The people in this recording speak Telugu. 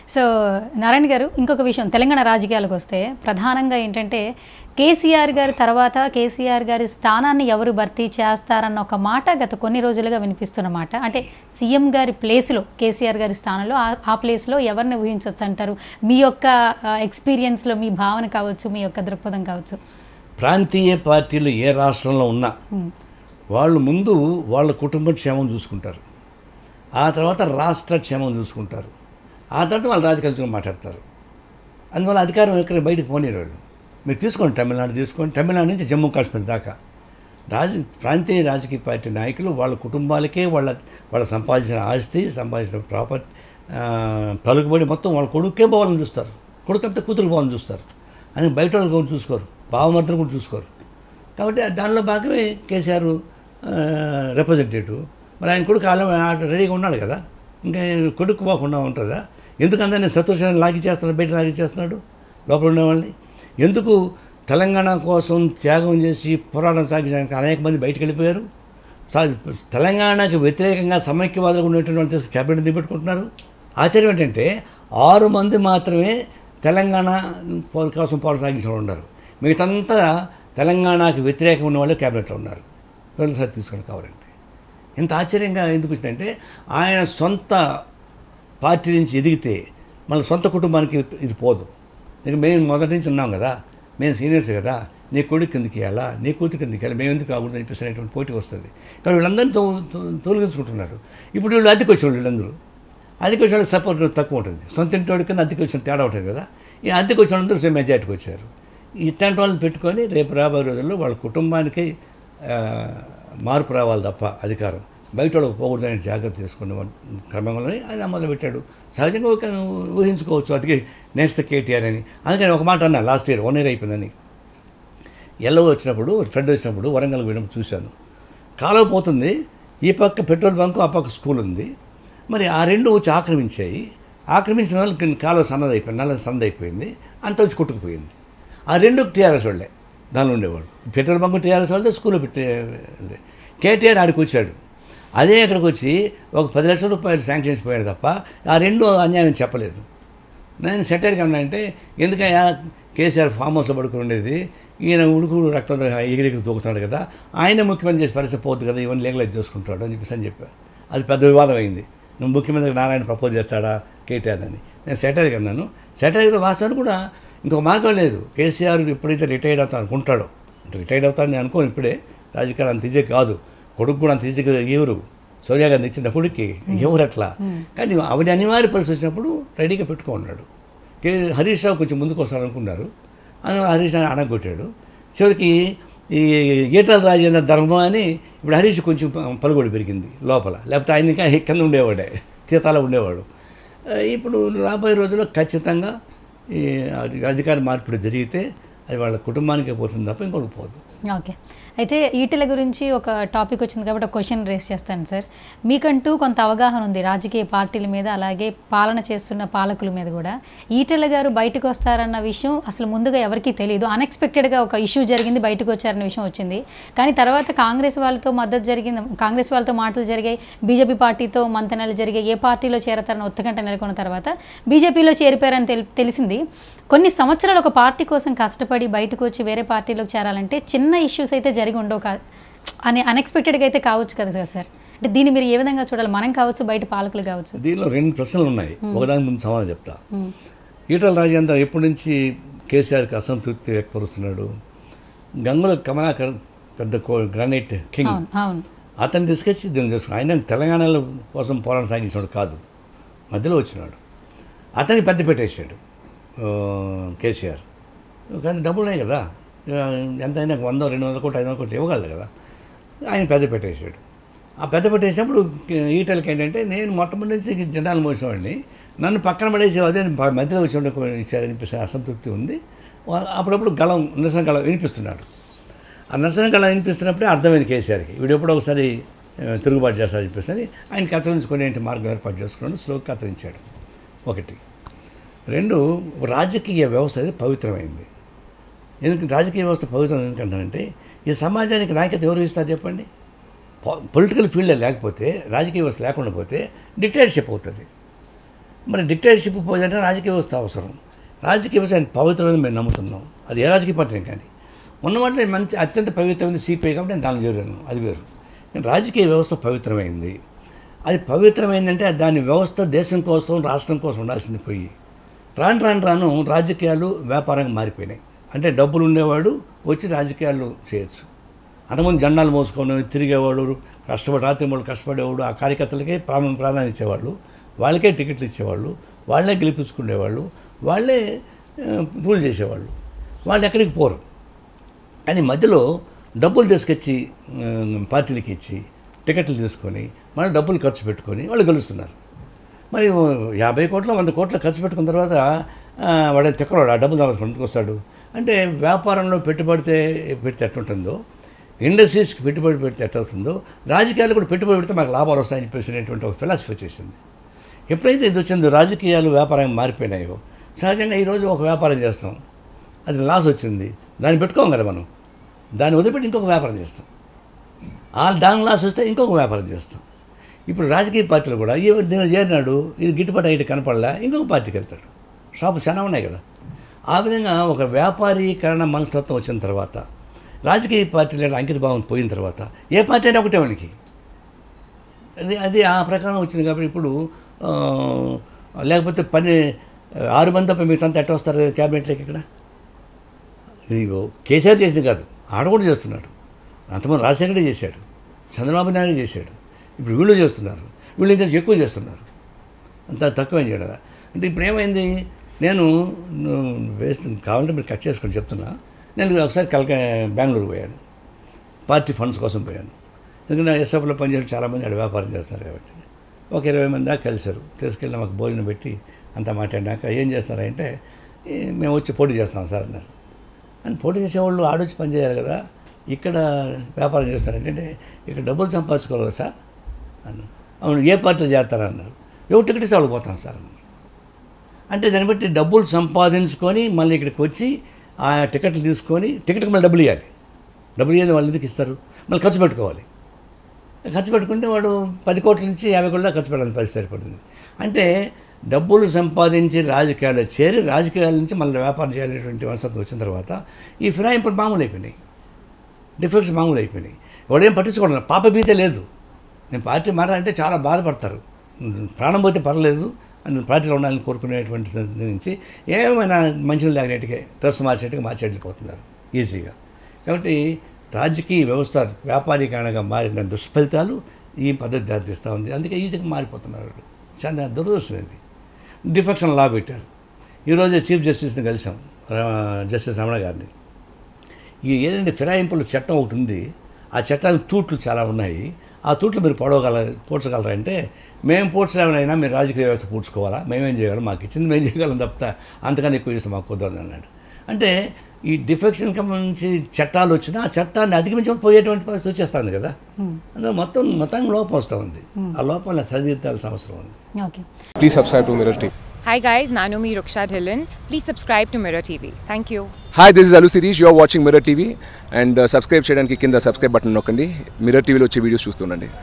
సో నారాయణ గారు ఇంకొక విషయం తెలంగాణ రాజకీయాలకు వస్తే ప్రధానంగా ఏంటంటే కేసీఆర్ గారి తర్వాత కేసీఆర్ గారి స్థానాన్ని ఎవరు భర్తీ చేస్తారన్న ఒక మాట గత కొన్ని రోజులుగా వినిపిస్తున్న మాట అంటే సీఎం గారి ప్లేస్లో కేసీఆర్ గారి స్థానంలో ఆ- ఆ ప్లేస్లో ఎవరిని ఊహించవచ్చు అంటారు మీ యొక్క ఎక్స్పీరియన్స్లో మీ భావన కావచ్చు మీ యొక్క దృక్పథం కావచ్చు ప్రాంతీయ పార్టీలు ఏ రాష్ట్రంలో ఉన్నా వాళ్ళు ముందు వాళ్ళ కుటుంబ క్షేమం చూసుకుంటారు ఆ తర్వాత రాష్ట్ర క్షేమం చూసుకుంటారు ఆ తర్వాత వాళ్ళు రాజకీయాలు మాట్లాడతారు అందువల్ల అధికారం ఎక్కడ బయటకు పోనీరు వాళ్ళు మీరు తీసుకోండి తమిళనాడు తీసుకోండి తమిళనాడు నుంచి జమ్మూ కాశ్మీర్ దాకా రాజ ప్రాంతీయ రాజకీయ పార్టీ నాయకులు వాళ్ళ కుటుంబాలకే వాళ్ళ వాళ్ళ సంపాదించిన ఆస్తి సంపాదించిన ప్రాపర్టీ పలుకుబడి మొత్తం వాళ్ళ కొడుకే పోవాలని చూస్తారు కొడుకు తప్పితే కూతురు పోవాలని చూస్తారు అని బయట వాళ్ళు కూడా చూసుకోరు బావమర్దలు కూడా చూసుకోరు కాబట్టి దానిలో భాగమే కేసీఆర్ రిప్రజెంటేటివ్ మరి ఆయన కొడుకు ఆల రెడీగా ఉన్నాడు కదా ఇంకా కొడుకు పోకుండా ఉంటుందా ఎందుకు అందరినీ సంతోషాన్ని లాగి చేస్తున్నాడు బయట లాగి చేస్తున్నాడు లోపల ఉండేవాళ్ళని ఎందుకు తెలంగాణ కోసం త్యాగం చేసి పోరాటం సాగించడానికి అనేక మంది బయటకు వెళ్ళిపోయారు సా తెలంగాణకు వ్యతిరేకంగా సమైక్యవాదులు ఉన్నటువంటి క్యాబినెట్ దిగబెట్టుకుంటున్నారు ఆశ్చర్యం ఏంటంటే ఆరు మంది మాత్రమే తెలంగాణ పో- కోసం పోరాటం సాగించిన వాళ్ళు ఉన్నారు మిగతంతా తెలంగాణకు వ్యతిరేకంగా ఉన్న వాళ్ళు క్యాబినెట్లో ఉన్నారు ఒకసారి తీసుకోండి కావాలంటే ఎంత ఆశ్చర్యంగా ఎందుకు వచ్చిందంటే ఆయన సొంత పార్టీ నుంచి ఎదిగితే మన సొంత కుటుంబానికి ఇది పోదు ఇక మేము మొదటి నుంచి ఉన్నాం కదా మేము సీనియర్స్ కదా నీ కొడుకు కిందకి ఇవ్వాలా నీ కూతురు కిందకి వెళ్ళాలి మేము ఎందుకు కాకూడదు అనిపిస్తున్నటువంటి పోటీ వస్తుంది కానీ వీళ్ళందరినీ తో తో- తొలగించుకుంటున్నారు ఇప్పుడు వీళ్ళు అద్దెకి వచ్చే వాళ్ళు వీళ్ళందరూ అద్దెకి వచ్చిన వాళ్ళకి సపోర్ట్ తక్కువ ఉంటుంది సొంత ఇంటి వాడి కన్నా అద్దెకి వచ్చిన తేడా ఉంటుంది కదా ఈ అద్దెకి వచ్చిన వాళ్ళందరూ సేమ్ మెజార్టీకి వచ్చారు ఇట్లాంటి వాళ్ళని పెట్టుకొని రేపు రాబోయే రోజుల్లో వాళ్ళ కుటుంబానికి ఆ, మార్పు రావాలి తప్ప అధికారం బయట వాళ్ళకి పోకూడదని జాగ్రత్త తీసుకున్న క్రమంలోనే ఆయన మొదలు పెట్టాడు సహజంగా ఒక ఊహించుకోవచ్చు అందుకే నెక్స్ట్ కేటీఆర్ అని అందుకని ఒక మాట అన్నా లాస్ట్ ఇయర్ వన్ ఇయర్ అయిపోయిందని ఎల్లో వచ్చినప్పుడు ఫ్రెండ్ వచ్చినప్పుడు వరంగల్ పోయినప్పుడు చూశాను కాలువ పోతుంది ఈ పక్క పెట్రోల్ బంకు ఆ పక్క స్కూల్ ఉంది మరి ఆ రెండు వచ్చి ఆక్రమించాయి ఆక్రమించిన వాళ్ళకి కాలువ సన్నదైపోయింది నల్ల సన్నదైపోయింది అంత వచ్చి కొట్టుకుపోయింది ఆ రెండు టీఆర్ఎస్ వాళ్ళే దానిలో ఉండేవాడు పెట్రోల్ బంకు టీఆర్ఎస్ వాళ్ళదే స్కూల్లో పెట్టే కేటీఆర్ ఆడికి వచ్చాడు అదే ఇక్కడికి వచ్చి ఒక పది లక్షల రూపాయలు శాంక్షన్ చేసిపోయాడు తప్ప ఆ రెండు అన్యాయం చెప్పలేదు నేను సెటైర్గా ఉన్నానంటే ఎందుకయ్యా కేసీఆర్ ఫామ్ హౌస్లో పడుకుని ఉండేది ఈయన ఉడుకు రక్తం ఎగిరెగిరి దూకుతున్నాడు కదా ఆయన ముఖ్యమంత్రి చేసి పరిస్థితి పోతుంది కదా ఇవన్నీ లీగలైజ్ చేసుకుంటాడు అని చెప్పేసి అని చెప్పా అది పెద్ద వివాదం అయింది నువ్వు ముఖ్యమంత్రి నారాయణ ప్రపోజ్ చేస్తాడా కేటీఆర్ అని నేను సెటైర్గా అన్నాను సెటైర్గా వాస్తవాన్ని కూడా ఇంకొక మార్గం లేదు కేసీఆర్ ఎప్పుడైతే రిటైర్డ్ అవుతా అనుకుంటాడో రిటైర్డ్ అవుతాడని నేను అనుకోను ఇప్పుడే రాజకీయాలు అంత ఈజీ కాదు కొడుకు కూడా అంత ఈజీగా ఎవరు సోనియా గాంధీ ఇచ్చిన కొడుక్కి ఎవరు అట్లా కానీ అవన్నీ అనివార్య పరిస్థితి వచ్చినప్పుడు రెడీగా పెట్టుకున్నాడు కే హరీష్ రావు కొంచెం ముందుకు వస్తాడనుకున్నారు అని హరీష్ రావు అడగొట్టాడు చివరికి ఈ ఈటల రాజేంద్ర ధర్మం అని ఇప్పుడు హరీష్ కొంచెం ప- పలుకుబడి పెరిగింది లోపల లేకపోతే ఆయన ఇంకా కింద ఉండేవాడే తీతాల ఉండేవాడు ఆ, ఇప్పుడు రాబోయే రోజుల్లో ఖచ్చితంగా ఈ అధి- అధికార మార్పిడి జరిగితే అది వాళ్ళ కుటుంబానికే పోతుంది తప్ప ఇంకొకటి పోదు ఓకే అయితే ఈటెల గురించి ఒక టాపిక్ వచ్చింది కాబట్టి ఒక క్వశ్చన్ రేస్ చేస్తాను సార్ మీకంటూ కొంత అవగాహన ఉంది రాజకీయ పార్టీల మీద అలాగే పాలన చేస్తున్న పాలకుల మీద కూడా ఈటెల గారు బయటకు వస్తారన్న విషయం అసలు ముందుగా ఎవరికీ తెలియదు అన్ఎక్స్పెక్టెడ్గా ఒక ఇష్యూ జరిగింది బయటకు వచ్చారన్న విషయం వచ్చింది కానీ తర్వాత కాంగ్రెస్ వాళ్ళతో మద్దతు జరిగింది కాంగ్రెస్ వాళ్ళతో మాటలు జరిగాయి బీజేపీ పార్టీతో మంతనాలు జరిగాయి ఏ పార్టీలో చేరతారని ఒత్తగంట నెలకొన్న తర్వాత బీజేపీలో చేరిపోయారని తెలి తెలిసింది కొన్ని సంవత్సరాలు ఒక పార్టీ కోసం కష్టపడి బయటకు వచ్చి వేరే పార్టీలోకి చేరాలంటే చిన్న ఇష్యూస్ అయితే జరిగి ఉండవు కా అని అన్ఎక్స్పెక్టెడ్గా అయితే కావచ్చు కదా సార్ అంటే దీన్ని మీరు ఏ విధంగా చూడాలి మనం కావచ్చు బయట పాలకులు కావచ్చు దీనిలో రెండు ప్రశ్నలు ఉన్నాయి ఒకదాని ముందు సమాధానం చెప్తా ఈటల రాజేందర్ ఎప్పటి నుంచి కేసీఆర్కి అసంతృప్తి వ్యక్తపరుస్తున్నాడు గంగుల కమలాకర్ పెద్ద కో- గ్రానైట్ కింగ్ అవును అవును అతన్ని తీసుకొచ్చి దీన్ని చేసుకున్నాడు ఆయన తెలంగాణలో కోసం పోరాటం సాగించినాడు కాదు మధ్యలో వచ్చినాడు అతనికి పెద్ద పెట్టేశాడు ఆ, కేసీఆర్ కానీ డబ్బులు ఉన్నాయి కదా ఆ, ఎంతైనా వంద రెండు వందల కోట్లు ఐదు వందల కోట్లు ఇవ్వగలరు కదా ఆయన పెద్ద పెట్టేశాడు ఆ పెద్ద పెట్టేసినప్పుడు ఈటలకి ఏంటంటే నేను మొట్టమొదటి నుంచి జెండాలు మోసేవాడిని నన్ను పక్కన పడేసి అదే ప- మధ్యలో వచ్చి ఇచ్చారనిపిస్తే అసంతృప్తి ఉంది వా- అప్పుడప్పుడు గళం నిరసన గళం వినిపిస్తున్నాడు ఆ నిరసన గళం వినిపిస్తున్నప్పుడే అర్థమైంది కేసీఆర్కి వీడు ఎప్పుడో ఒకసారి ఆ, తిరుగుబాటు చేస్తారని చెప్పేసి అని ఆయన కత్తిరించుకునే మార్గం ఏర్పాటు చేసుకున్నాడు స్లో కత్తిరించాడు ఒకటి రెండు రాజకీయ వ్యవస్థ అనేది పవిత్రమైంది ఎందుకు రాజకీయ వ్యవస్థ పవిత్రం ఎందుకంటానంటే ఈ సమాజానికి నాయకత్వం ఎవరు ఇస్తారు చెప్పండి పొలిటికల్ ఫీల్డ్ లేకపోతే రాజకీయ వ్యవస్థ లేకుండా పోతే డిక్టేటర్షిప్ అవుతుంది మరి డిక్టేటర్షిప్ పోయిందంటే రాజకీయ వ్యవస్థ అవసరం రాజకీయ వ్యవస్థ ఆయన పవిత్రమైన మేము నమ్ముతున్నాం అది ఏ రాజకీయ పార్టీ కానీ ఉన్నమాట మంచి అత్యంత పవిత్రమైనది సిపిఐ కాబట్టి నేను దాని చేరాను అది వేరు కానీ రాజకీయ వ్యవస్థ పవిత్రమైంది అది పవిత్రమైందంటే దాని వ్యవస్థ దేశం కోసం రాష్ట్రం కోసం ఉండాల్సింది పోయి రాను రాను రాను రాజకీయాలు వ్యాపారంగా మారిపోయినాయి అంటే డబ్బులు ఉండేవాడు వచ్చి రాజకీయాలు చేయొచ్చు అంతకుముందు జెండాలు మోసుకొని తిరిగేవాడు కష్టపడి రాత్రి మూడు కష్టపడేవాడు ఆ కార్యకర్తలకే ప్రాణం ప్రాధాన్యత ఇచ్చేవాళ్ళు వాళ్ళకే టికెట్లు ఇచ్చేవాళ్ళు వాళ్ళే గెలిపించుకునేవాళ్ళు వాళ్ళే రూల్ చేసేవాళ్ళు వాళ్ళు ఎక్కడికి పోరు కానీ మధ్యలో డబ్బులు తీసుకొచ్చి ఆ, పార్టీలకి ఇచ్చి టికెట్లు తీసుకొని మళ్ళీ డబ్బులు ఖర్చు పెట్టుకొని వాళ్ళు గెలుస్తున్నారు మరి యాభై కోట్ల వంద కోట్ల ఖర్చు పెట్టుకున్న తర్వాత ఆ, వాడు తిక్కరాడు ఆ డబ్బులు దాచుకొని ఎందుకు వస్తాడు అంటే వ్యాపారంలో పెట్టుబడితే పెడితే ఎట్టుంటుందో ఇండస్ట్రీస్కి పెట్టుబడి పెడితే ఎట్లవుతుందో రాజకీయాలు కూడా పెట్టుబడి పెడితే మాకు లాభాలు వస్తాయని చెప్పేసినటువంటి ఒక ఫిలాసఫీ వచ్చేసింది ఎప్పుడైతే ఇది వచ్చిందో రాజకీయాలు వ్యాపారం మారిపోయినాయో సహజంగా ఈరోజు ఒక వ్యాపారం చేస్తాం అది లాస్ వచ్చింది దాన్ని పెట్టుకోం కదా మనం దాన్ని వదిలిపెట్టి ఇంకొక వ్యాపారం చేస్తాం ఆ దాని లాస్ వస్తే ఇంకొక వ్యాపారం చేస్తాం ఇప్పుడు రాజకీయ పార్టీలు కూడా ఈ దీని చేరినాడు ఇది గిట్టుబాటు అయ్యి కనపడలా ఇంకొక పార్టీకి వెళ్తాడు షాపులు చాలా ఉన్నాయి కదా ఆ విధంగా ఒక వ్యాపారీకరణ మనస్తత్వం వచ్చిన తర్వాత రాజకీయ పార్టీల అంకిత భావం పోయిన తర్వాత ఏ పార్టీ అయినా ఒకటే వానికి అది అది ఆ ప్రకారం వచ్చింది కాబట్టి ఇప్పుడు ఆ, లేకపోతే పని ఆరు మంది తప్ప మిగతా ఎట్ట వస్తారు క్యాబినెట్లోకి ఇక్కడ ఇదిగో కేసీఆర్ చేసింది కాదు ఆడ కూడా చేస్తున్నాడు అంతమంది రాజశేఖరే చేశాడు చంద్రబాబు నాయుడు చేశాడు ఇప్పుడు వీళ్ళు చేస్తున్నారు వీళ్ళు ఇంకా ఎక్కువ చేస్తున్నారు అంత తక్కువేం చేయడం అంటే ఇప్పుడు ఏమైంది నేను వేస్ట్ కావాలంటే మీరు కట్ చేసుకొని చెప్తున్నా నేను ఒకసారి కలక బెంగళూరు పోయాను పార్టీ ఫండ్స్ కోసం పోయాను ఎందుకంటే ఎస్ఎఫ్లో పనిచేసి చాలామంది అక్కడ వ్యాపారం చేస్తారు కాబట్టి ఒక ఇరవై మంది దాకా కలిశారు తీసుకెళ్ళి మాకు భోజనం పెట్టి అంతా మాట్లాడినాక ఏం చేస్తారంటే "ఏ, మేము వచ్చి పోటీ చేస్తాం సార్ అన్నారు అని పోటీ చేసేవాళ్ళు ఆడొచ్చి పని చేయాలి కదా ఇక్కడ వ్యాపారం చేస్తారంటే అంటే ఇక్కడ డబ్బులు సంపాదించుకోవాలి కదా సార్ అన్నారు అవును ఏ పార్టీలో చేస్తారా అన్నారు ఎవరు టికెట్ ఇస్తే వాళ్ళు పోతాం సార్ అన్నారు అంటే దాన్ని బట్టి డబ్బులు సంపాదించుకొని మళ్ళీ ఇక్కడికి వచ్చి ఆ టికెట్లు తీసుకొని టికెట్కి మళ్ళీ డబ్బులు ఇవ్వాలి డబ్బులు ఇవ్వాలి వాళ్ళు ఎందుకు ఇస్తారు మళ్ళీ ఖర్చు పెట్టుకోవాలి ఖర్చు పెట్టుకుంటే వాడు పది కోట్ల నుంచి యాభై కోట్ల దాకా ఖర్చు పెట్టాలని పరిస్థితి సరిపడుతుంది అంటే డబ్బులు సంపాదించి రాజకీయాల్లో చేరి రాజకీయాల నుంచి మళ్ళీ వ్యాపారం చేయాలనేటువంటి మనస్తత్వం వచ్చిన తర్వాత ఈ ఫిరాయింపులు మామూలు అయిపోయినాయి డిఫెక్ట్స్ మామూలు అయిపోయినాయి ఎవడేం పట్టించుకోవడం పాప భీతే లేదు నేను పార్టీ మారాలంటే చాలా బాధపడతారు ప్రాణం పోతే పర్లేదు అని పార్టీలో ఉండాలని కోరుకునేటువంటి దాని నుంచి ఏమైనా మంచిగా లేకనేటికే డ్రెస్ మార్చేట్టుగా మార్చి వెళ్ళిపోతున్నారు ఈజీగా కాబట్టి రాజకీయ వ్యవస్థ వ్యాపారీకరణగా మారిన దుష్ఫలితాలు ఈ పద్ధతి దారితీస్తూ ఉంది అందుకే ఈజీగా మారిపోతున్నారు వాళ్ళు. చాలా దురదృష్టం ఇది డిఫెక్షన్ లా పెట్టారు ఈరోజు చీఫ్ జస్టిస్ని కలిసాం రా- జస్టిస్ రమణ గారిని ఈ ఏదంటే ఫిరాయింపుల చట్టం ఒకటి ఉంది ఆ చట్టానికి తూట్లు చాలా ఉన్నాయి ఆ తూట్లు మీరు పొడవగల పూడ్చగలరా అంటే మేము పూడ్చలేమైనా మీరు రాజకీయ వ్యవస్థ పూడ్చుకోవాలా మేమేం చేయగలం మాకు ఇచ్చింది మేము చేయగలం తప్ప అంతకన్నా ఎక్కువ చేస్తే మాకు కుదరదు అన్నాడు అంటే ఈ డిఫెక్షన్ సంబంధించి చట్టాలు వచ్చినా ఆ చట్టాన్ని అధిగమించి పోయేటువంటి పరిస్థితి వచ్చేస్తుంది కదా అందులో మొత్తం మొత్తం లోపం వస్తూ ఉంది ఆ లోపం సరిదిద్దాల్సిన అవసరం ఉంది okay Please subscribe to Mirror TV. Hi guys, Nanomi Ruksha Dhillon. Please subscribe to Mirror TV. Thank you. Hi this is అలు Sirish you are watching mirror TV and subscribe చేయడానికి కింద సబ్స్క్రైబ్ బటన్ నొక్కండి మిర్రర్ టీవీలో వచ్చే వీడియోస్ చూస్తుండండి